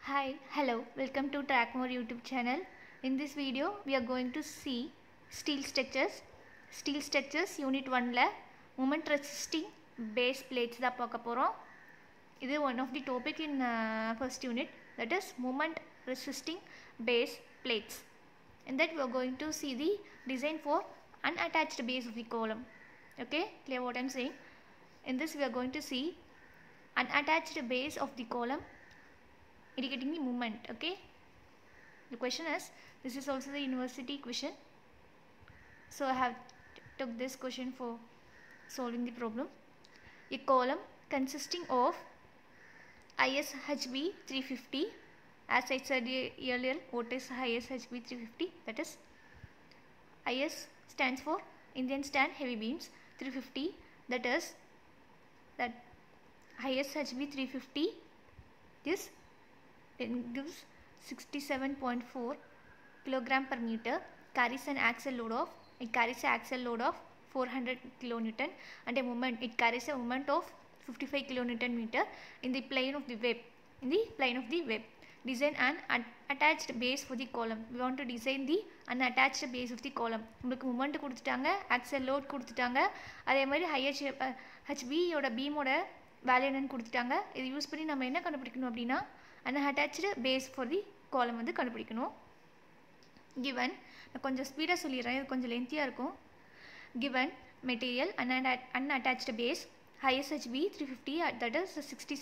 Hi, hello, welcome to Trackmore YouTube channel. In this video, we are going to see steel structures. Steel structures unit 1ல moment resisting base plates தான் பார்க்க போகிறோம் இது one of the topic in uh, first unit that is moment resisting base plates. In that we are going to see the design for unattached base of the column. Okay, clear what I am saying? In this we are going to see unattached base of the column indicating the movement okay the question is this is also the university question so i have took this question for solving the problem a column consisting of ishb 350 as i said e- earlier what is ishb 350 that is is stands for indian stand heavy beams 350 that is that ishb 350 is it gives 67.4 kilogram per meter carries an axle load of it carries an axle load of 400 kilonewton and a moment it carries a moment of 55 kilonewton meter in the plane of the web in the plane of the web design an un- attached base for the column we want to design the unattached base of the column உங்களுக்கு moment கொடுத்துட்டாங்க axle load கொடுத்துட்டாங்க அதே மாதிரி ஹைஹெச் ஹெச்பியோட பீமோட value என்னன்னு கொடுத்துட்டாங்க இது use பண்ணி நம்ம என்ன கண்டுபிடிக்கணும் அப்படின்னா அன்அட்டாச்சு பேஸ் ஃபார் தி காலம் வந்து கண்டுபிடிக்கணும் கிவன் நான் கொஞ்சம் ஸ்பீடாக சொல்லிடுறேன் இது கொஞ்சம் லென்த்தியாக இருக்கும் given material unattached base ISHB 350 that is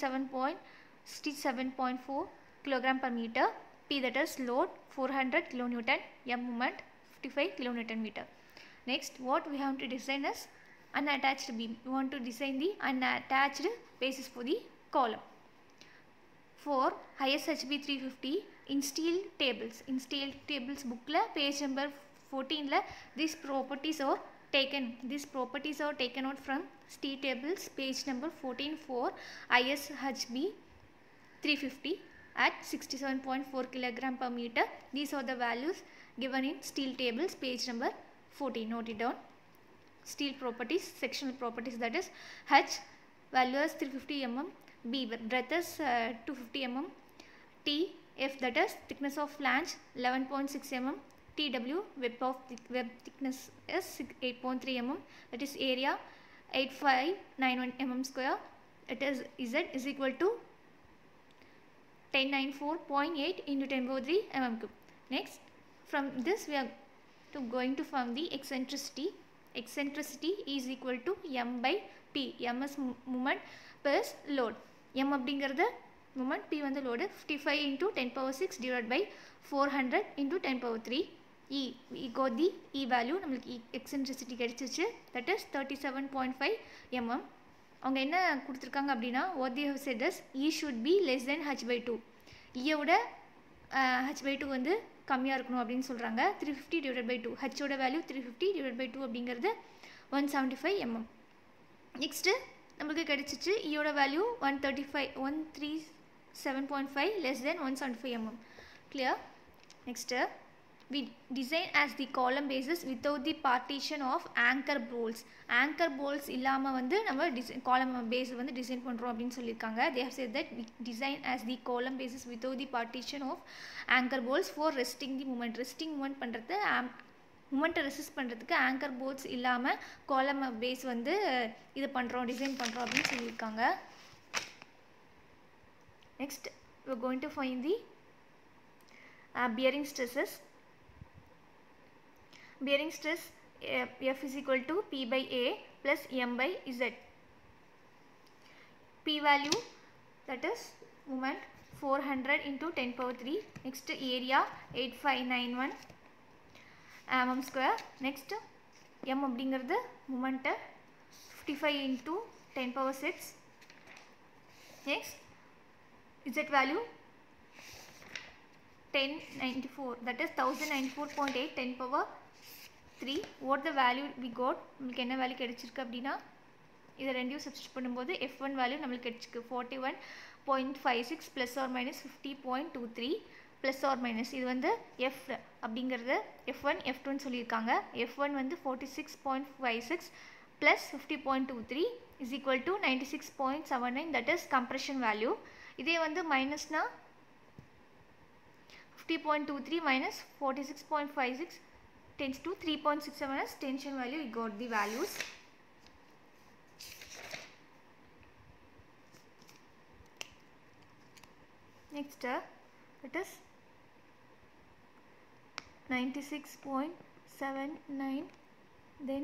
67.67.4 kilogram per meter P that is load 400 kilonewton M moment 55 kilonewton meter next what we have to design is unattached beam we want to design the unattached basis for the column for ISHB 350 in steel tables in steel tables bookல page number 14ல these properties are taken these properties are taken out from steel tables page number 14 for ISHB 350 at 67.4 kilogram per meter these are the values given in steel tables page number 14 note it down steel properties sectional properties that is H value is 350 mm B breadth is uh, 250 mm T F that is thickness of flange 11.6 mm TW web of thick, web thickness is 8.3 mm that is area 8591 mm square it is Z is equal to 1094.8 into 10 power 3 mm cube next from this we are to going to find the eccentricity eccentricity is equal to m by p m is mo- moment plus load m அப்படிங்கிறது moment p வந்து load 55 into 10 power 6 divided by 400 into 10 power 3 e we got the e value நம்மளுக்கு e eccentricity கிடைச்சிச்சு that is 37.5 mm அவங்க என்ன கொடுத்துருக்காங்க அப்படின்னா what they have said is e should be less than h by 2 ஈயை விட H by two வந்து கம்மியாக இருக்கணும் அப்படின்னு சொல்கிறாங்க three fifty divide by two ஹச்சோட value three fifty divide by two அப்படிங்கிறது one seventy five MM next நம்மளுக்கு கிடைச்சிச்சு ஈயோட value one thirty five one three seven point five less than one seventy five MM clear next we design as the column basis without the partition of anchor bolts anchor bolts இல்லாமல் வந்து நம்ம design காலம் base வந்து design பண்ணுறோம் அப்படின்னு சொல்லியிருக்காங்க they have said that we design as the column basis without the partition of anchor bolts for resting the movement resting movement பண்ணுறது மூமெண்ட்டை ரெசிஸ்ட் பண்ணுறதுக்கு ஆங்கர் போர்ட்ஸ் இல்லாமல் காலம் பேஸ் வந்து இது பண்ணுறோம் டிசைன் பண்ணுறோம் அப்படின்னு சொல்லியிருக்காங்க next we're going to find the uh, bearing stresses bearing stress uh, F is equal to P by A plus M by Z. P value that is moment 400 into 10 power 3. Next area 8591 mm square. Next M அப்படிங்கிறது moment 55 into 10 power 6. Next Z value 1094 that is 1094.8 10 power 3 what the value we got நம்மளுக்கு என்ன value கிடைச்சிருக்கு அப்படின்னா இதை ரெண்டையும் substitute பண்ணும்போது F one value நம்மளுக்கு கிடைச்சிருக்கு forty one point five six plus or minus fifty point two three plus or minus இது வந்து எஃப் அப்படிங்கிறது எஃப் ஒன் எஃப் டூன்னு சொல்லியிருக்காங்க எஃப் ஒன் வந்து forty six point five six plus fifty point two three is equal to ninety six point seven nine that is compression value இதே வந்து மைனஸ்னால் 50.23 minus 46.56 tends to 3.67 as tension value. We got the values. Next, uh, it is 96.79 then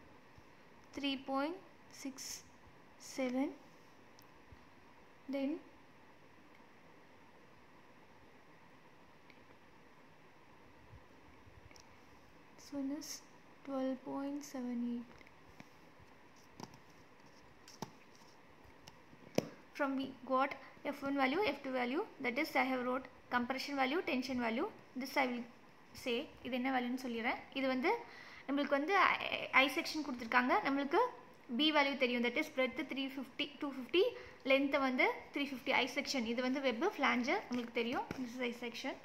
3.67 then this one is 12.78 from we got f1 value f2 value that is I have wrote compression value tension value this I will say இது என்ன வேல்யூன்னு சொல்லிடுறேன் இது வந்து நம்மளுக்கு வந்து ஐ section கொடுத்துருக்காங்க நம்மளுக்கு B value தெரியும் that is breadth three fifty two fifty லென்த்தை வந்து த்ரீ ஃபிஃப்டி ஐ செக்ஷன் இது வந்து வெப்பு ஃப்ளாஞ்சர் உங்களுக்கு தெரியும் this is I section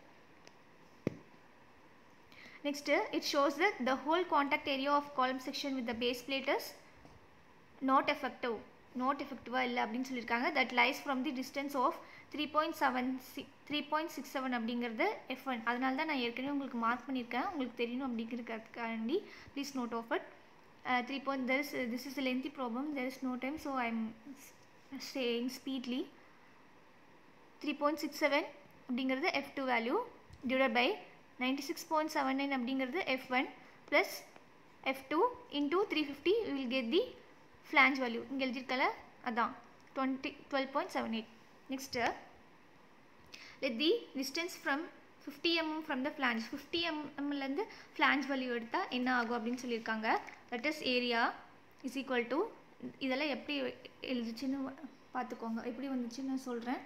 next it shows the the whole contact area of column section with the base plates not effective not எஃபெக்டிவாக இல்லை அப்படின்னு சொல்லியிருக்காங்க that lies from the distance of three point seven C three point six seven அப்படிங்கிறது F one அதனால தான் நான் ஏற்கனவே உங்களுக்கு மார்க் பண்ணியிருக்கேன் உங்களுக்கு தெரியணும் அப்படிங்கிறதுக்காண்டி please note of it three point there is this is lengthy problem there is no time so I am saying speedly three point six seven அப்படிங்கிறது F two value divide by ninety six point seven nine அப்படிங்கிறது F one plus F two into three fifty will get the flange value இங்கே எழுதியிருக்கல அதான் twenty twelve point seven eight next let the distance from fifty MM from the flange fifty எம்எம்லேருந்து flange value எடுத்தால் என்ன ஆகும் அப்படின்னு சொல்லியிருக்காங்க that is area is equal to இதெல்லாம் எப்படி எழுதுச்சுன்னு பார்த்துக்கோங்க எப்படி வந்துச்சுன்னு நான் சொல்கிறேன்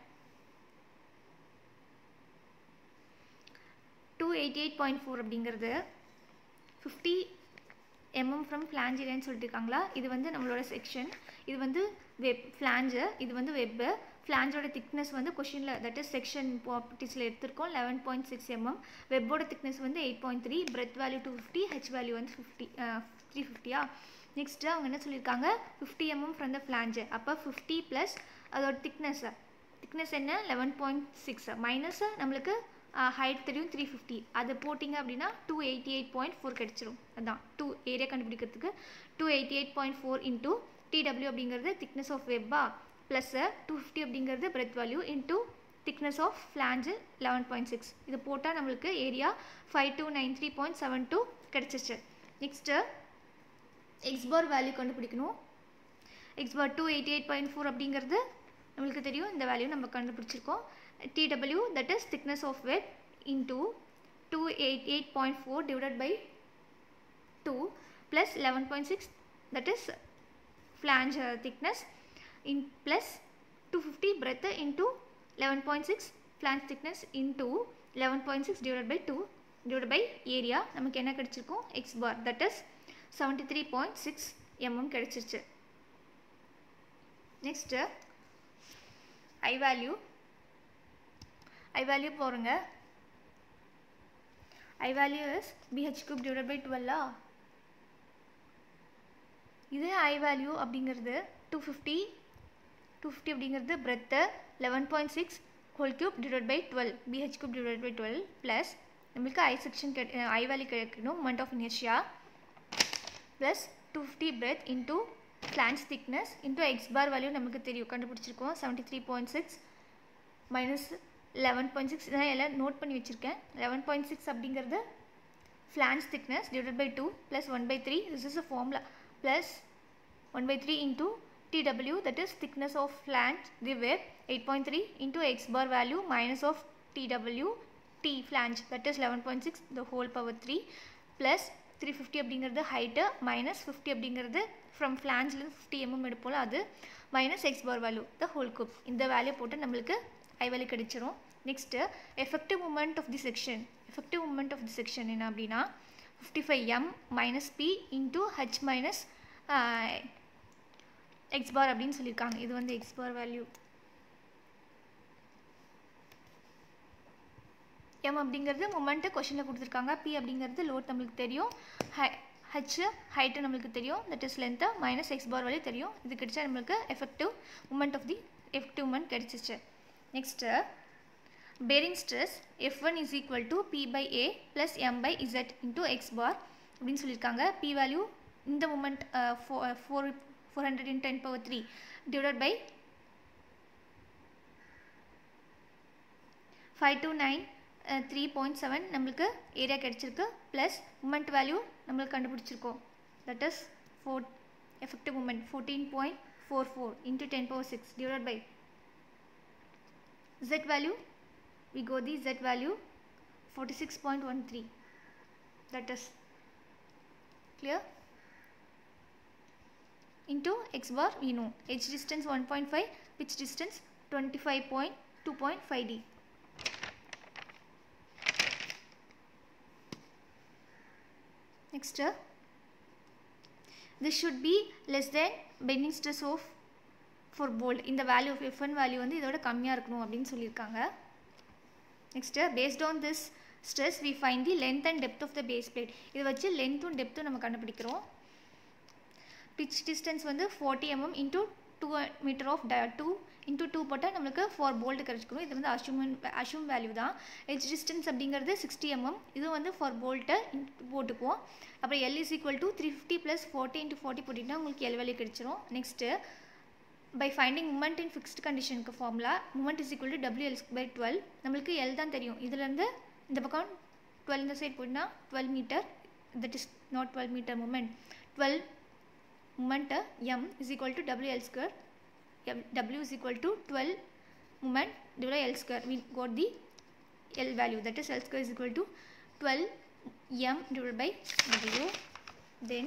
two eighty eight point four அப்படிங்கிறது ஃபிஃப்டி எம்எம் ஃப்ரம் ஃப்ளாஞ்ச் ஏரியான்னு சொல்லிட்டு இருக்காங்களா இது வந்து நம்மளோட செக்ஷன் இது வந்து வெப் ஃப்ளாஞ்சு இது வந்து வெப்பு ஃப்ளாஞ்சோட திக்னஸ் வந்து கொஷினில் தட் இஸ் செக்ஷன் ப்ராப்பர்ட்டிஸில் எடுத்திருக்கோம் லெவன் பாயிண்ட் சிக்ஸ் எம்எம் வெப்போட திக்னஸ் வந்து eight point three breadth value two fifty H value வந்து ஃபிஃப்டி த்ரீ ஃபிஃப்டியா நெக்ஸ்ட்டு அவங்க என்ன சொல்லியிருக்காங்க fifty MM from the flange அப்போ ஃபிஃப்டி ப்ளஸ் அதோட திக்னஸ் திக்னஸ் என்ன லெவன் பாயிண்ட் சிக்ஸ் மைனஸ் நம்மளுக்கு ஹைட் தெரியும் த்ரீ ஃபிஃப்டி அதை போட்டிங்க அப்படின்னா two eighty eight point four கிடச்சிரும் அதான் டூ ஏரியா கண்டுபிடிக்கிறதுக்கு two eighty eight point four into T W அப்படிங்கிறது திக்னஸ் ஆஃப் வெப்பா ப்ளஸ்ஸு டூ ஃபிஃப்டி அப்படிங்கிறது breadth value into thickness of flange eleven point six இது போட்டால் நம்மளுக்கு area five two nine three point seven two கிடச்சிச்சு next X bar value கண்டுபிடிக்கணும் X bar two eighty eight point four அப்படிங்கிறது நம்மளுக்கு தெரியும் இந்த வேல்யூ நம்ம கண்டுபிடிச்சிருக்கோம் TW that is thickness of web into 288.4 divided by 2 plus 11.6 that is flange uh, thickness in plus 250 breadth into 11.6 flange thickness into 11.6 divided by 2 divided by area நமக்கு என்ன கிடைச்சிருக்கும் x bar that is 73.6 mm கிடைச்சிருச்சு next i value i value போடுங்க i value is bh cube divided by 12 ஆ இதே i value அப்படிங்கிறது 250 250 அப்படிங்கிறது breadth 11.6 whole cube divided by 12 bh cube divided by 12 plus நம்மளுக்கு i section i value கிடைக்கணும் moment of inertia plus 250 breadth into flange thickness into x bar value நமக்கு தெரியும் கண்டுபிடிச்சிருக்கோம் 73.6 minus eleven point six இதான் எல்லாம் note பண்ணி வச்சுருக்கேன் eleven point six அப்படிங்கிறது flange thickness divide by two plus one by three this is a formula plus one by three into TW that is thickness of flange the web 8.3 into x bar value minus of TW T flange that is 11.6 the whole power 3 plus 350 அப்படிங்கிறது height minus fifty அப்படிங்கிறது from ஃப்ளான்ஸ்லேருந்து fifty MM எடுப்போம்ல அது minus X bar value the whole cube இந்த வேல்யூ போட்டு நம்மளுக்கு I value கிடைச்சிரும் next effective moment of the section effective moment of the section என்ன அப்படின்னா fifty five M minus B into H minus X bar அப்படின்னு சொல்லியிருக்காங்க இது வந்து எக்ஸ் பார் வேல்யூ எம் அப்படிங்கிறது மொமெண்ட்டு கொஷனில் கொடுத்துருக்காங்க பி அப்படிங்கிறது லோட் நம்மளுக்கு தெரியும் ஹை ஹச் ஹைட்டு நம்மளுக்கு தெரியும் that is length minus X bar value தெரியும் இது கிடைச்சா நம்மளுக்கு effective moment of the effective moment கிடைச்சிச்சு next bearing stress F1 is equal to P by A plus M by Z into X bar அப்படின்னு சொல்லியிருக்காங்க P value இந்த moment uh, for, uh, for 410 power 3 divided by 529 three point seven நம்மளுக்கு area கிடச்சிருக்கு plus moment value நம்மளுக்கு கண்டுபிடிச்சிருக்கோம் that is four effective moment fourteen point four four into ten power six divide by z value we go the z value 46.13 that is clear into x bar we know h distance 1.5 pitch distance 25.2.5d next uh, this should be less than bending stress of for bolt இந்த value of F one value வந்து இதோட கம்மியாக இருக்கணும் அப்படின்னு சொல்லியிருக்காங்க next based on this stress we find the length and depth of the base plate இதை வச்சு லென்த்தும் டெப்த்தும் நம்ம கண்டுபிடிக்கிறோம் பிச் டிஸ்டன்ஸ் வந்து forty mm into two metre of the two into two போட்டால் நம்மளுக்கு ஃபார் போல்ட் கிடச்சிக்கணும் இது வந்து அஷ்யூமன் அஷ்யூம் வேல்யூ தான் ஹெச் டிஸ்டன்ஸ் அப்படிங்கிறது சிக்ஸ்டி எம்எம் இது வந்து ஃபார் போல்ட்டை போட்டுக்குவோம் அப்புறம் L is equal to three fifty plus forty into forty போட்டிங்கன்னா உங்களுக்கு எல் வேல்யூ கிடச்சிரும் next by finding moment in fixed கண்டிஷனுக்கு formula moment is equal to W L by twelve நம்மளுக்கு எல் தான் தெரியும் இதுலேருந்து இந்த பக்கம் டுவெல் இந்த சைட் போயிட்டுனா twelve metre that is not twelve metre moment twelve moment M is equal to W L square W is equal to twelve moment divide L square we got the L value that is L square is equal to 12 m divided by W then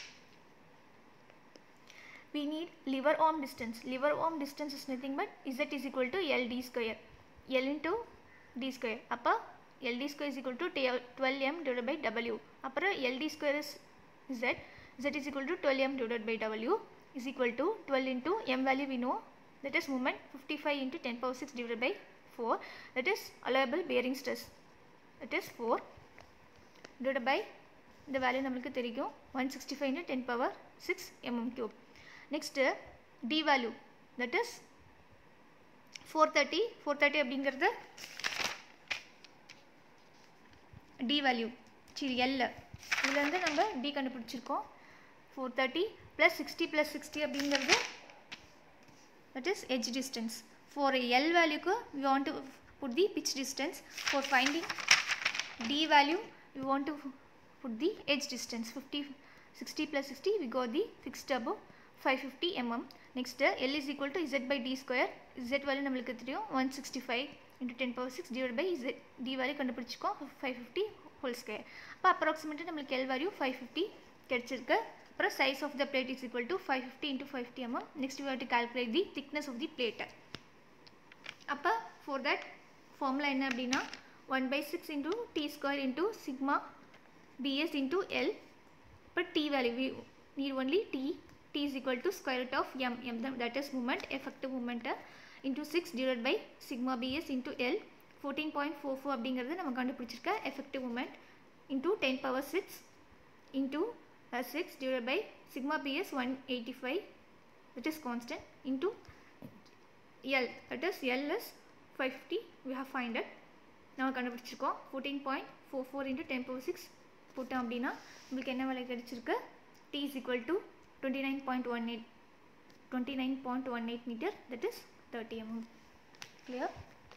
we need lever arm distance lever arm distance is nothing but z is equal to ld square l into d square அப்போ ld square is equal to 12m divided by w அப்புறம் ld square is z z is equal to 12m divided by w is equal to 12 into m value we know that is moment 55 into 10 power 6 divided by 4 that is allowable bearing stress that is 4 divided by இந்த value நம்மளுக்கு தெரியும் one sixty five into ten power six mm cube next T value that is four thirty four thirty அப்படிங்கிறது T value சரி எல்ல இதுலேருந்து நம்ம T கண்டுபிடிச்சிருக்கோம் four thirty plus sixty plus sixty அப்படிங்கிறது that is edge distance for L வேல்யூக்கு we want to put the pitch distance for finding T value we want to put the edge distance 50 60 plus 60 we got the fixed above 550 mm next uh, L is equal to Z by D square Z value நம்மளுக்கு தெரியும் 165 into 10 power 6 divided by Z D value கண்டுபிடிச்சிக்கோ 550 whole square அப்போ approximately நம்மளுக்கு L value 550 கிடைச்சிருக்கு அப்புறம் size of the plate is equal to 550 into 550 mm next we have to calculate the thickness of the plate அப்போ for that formula என்ன அப்படின்னா 1 by 6 into T square into sigma bs into L but T value we need only T T is equal to square root of m m that is moment effective moment into 6 divided by sigma bs into L 14.44 அப்படிங்கிறது நம்ம கண்டுபிடிச்சிருக்க effective moment into 10 power 6 into uh, 6 divided by sigma bs 185 that is constant into L that is L is 550 we have find it நம்ம கண்டுபிடிச்சிருக்கோம் 14.44 into 10 power 6 போட்டோம் அப்படின்னா உங்களுக்கு என்ன விலை கிடைச்சிருக்கு T is equal to twenty nine point one eight twenty nine point one eight metre that is thirty mm clear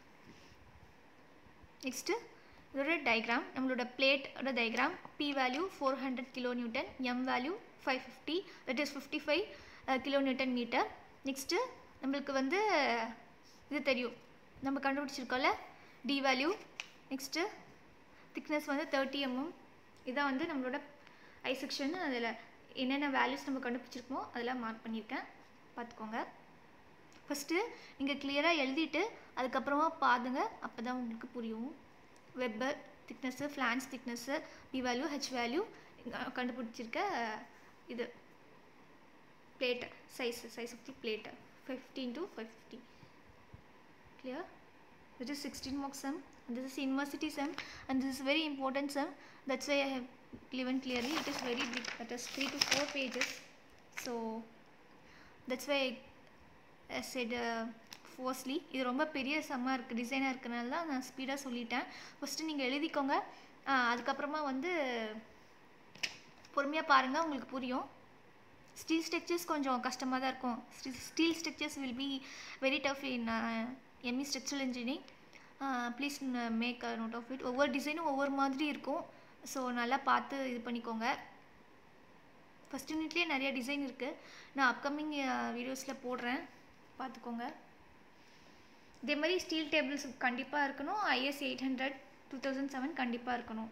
next இதோட diagram நம்மளோட பிளேட்டோட diagram P value four hundred kilo newton M value five fifty that is fifty five kilo newton metre next நம்மளுக்கு வந்து இது தெரியும் நம்ம கண்டுபிடிச்சிருக்கோம்ல T value next thickness வந்து தேர்ட்டி எம்எம் இதான் வந்து நம்மளோட ஐ செக்ஷன் அதில் என்னென்ன வேல்யூஸ் நம்ம கண்டுபிடிச்சிருக்கோமோ அதெல்லாம் மார்க் பண்ணியிருக்கேன் பார்த்துக்கோங்க ஃபஸ்ட்டு நீங்கள் கிளியராக எழுதிட்டு அதுக்கப்புறமா பாருங்க அப்போ தான் உங்களுக்கு புரியும் web thickness flange thickness B value H value கண்டுபிடிச்சிருக்க இது plate size size of the plate fifteen to five fifty clear this is 16 mark sum and this is university sum and this is very important sum that's why I have given clearly it is very big that is 3 to 4 pages so that's why I said uh, ஃபோர்ஸ்லி இது ரொம்ப பெரிய செம்மாக இருக்குது டிசைனாக இருக்கனால தான் நான் ஸ்பீடாக சொல்லிட்டேன் ஃபஸ்ட்டு நீங்கள் எழுதிக்கோங்க அதுக்கப்புறமா வந்து பொறுமையாக பாருங்கள் உங்களுக்கு புரியும் ஸ்டீல் ஸ்ட்ரக்சர்ஸ் கொஞ்சம் கஷ்டமாக தான் இருக்கும் steel structures will be very tough in ME structural engineering please make a note of it ஒவ்வொரு டிசைனும் ஒவ்வொரு மாதிரி இருக்கும் ஸோ நல்லா பார்த்து இது பண்ணிக்கோங்க ஃபஸ்ட் யூனிட்லேயே நிறைய டிசைன் இருக்குது நான் அப்கமிங் வீடியோஸில் போடுறேன் பார்த்துக்கோங்க இதே மாதிரி ஸ்டீல் டேபிள்ஸ் கண்டிப்பாக இருக்கணும் IS eight hundred two thousand seven கண்டிப்பாக இருக்கணும்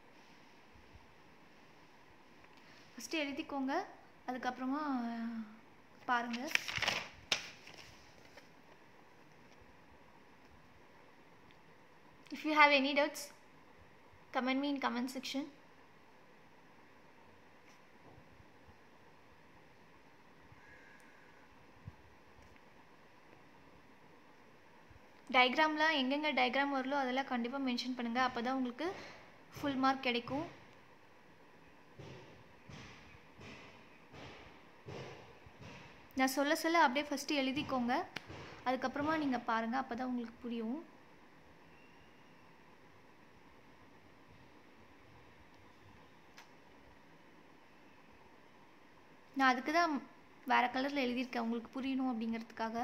ஃபஸ்ட்டு எழுதிக்கோங்க அதுக்கப்புறமா பாருங்கள் if you have any doubts comment me in comment section டயக்ராம்லாம் எங்கெங்கே டயக்ராம் வரலோ அதெல்லாம் கண்டிப்பாக மென்ஷன் பண்ணுங்கள் அப்போ தான் உங்களுக்கு ஃபுல் மார்க் கிடைக்கும் நான் சொல்ல சொல்ல அப்படியே ஃபஸ்ட்டு எழுதிக்கோங்க அதுக்கப்புறமா நீங்கள் பாருங்கள் அப்போ தான் உங்களுக்கு புரியும் நான் அதுக்கு தான் வேறு கலரில் எழுதியிருக்கேன் உங்களுக்கு புரியணும் அப்படிங்கிறதுக்காக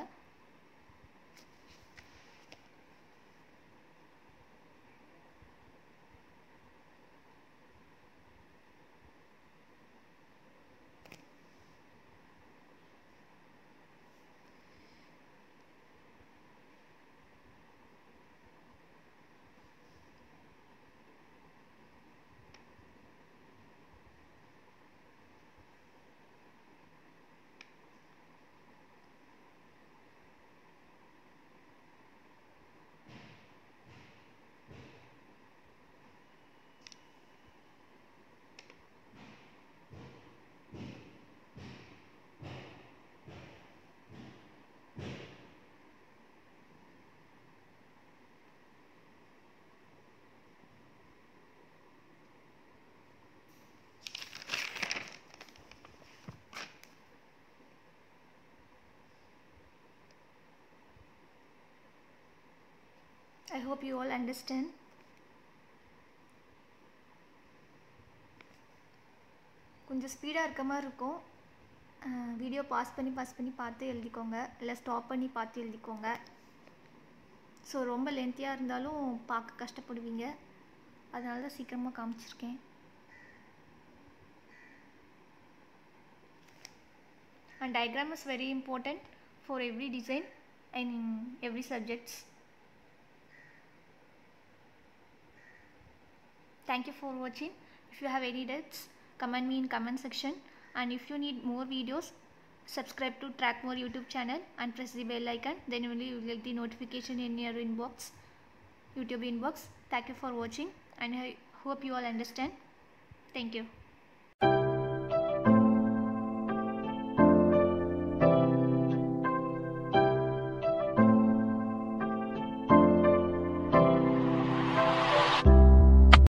I hope you all understand. கொஞ்சம் ஸ்பீடாக இருக்க மாதிரி இருக்கும் வீடியோ பாஸ் பண்ணி பாஸ் பண்ணி பார்த்து எழுதிக்கோங்க இல்லை ஸ்டாப் பண்ணி பார்த்து எழுதிக்கோங்க ஸோ ரொம்ப லென்த்தியாக இருந்தாலும் பார்க்க கஷ்டப்படுவீங்க அதனால தான் சீக்கிரமாக காமிச்சிருக்கேன் and diagram is very important for every design and in every subjects thank you for watching if you have any doubts comment me in comment section and if you need more videos subscribe to trackmore youtube channel and press the bell icon then only you will get the notification in your inbox youtube inbox thank you for watching and i hope you all understand thank you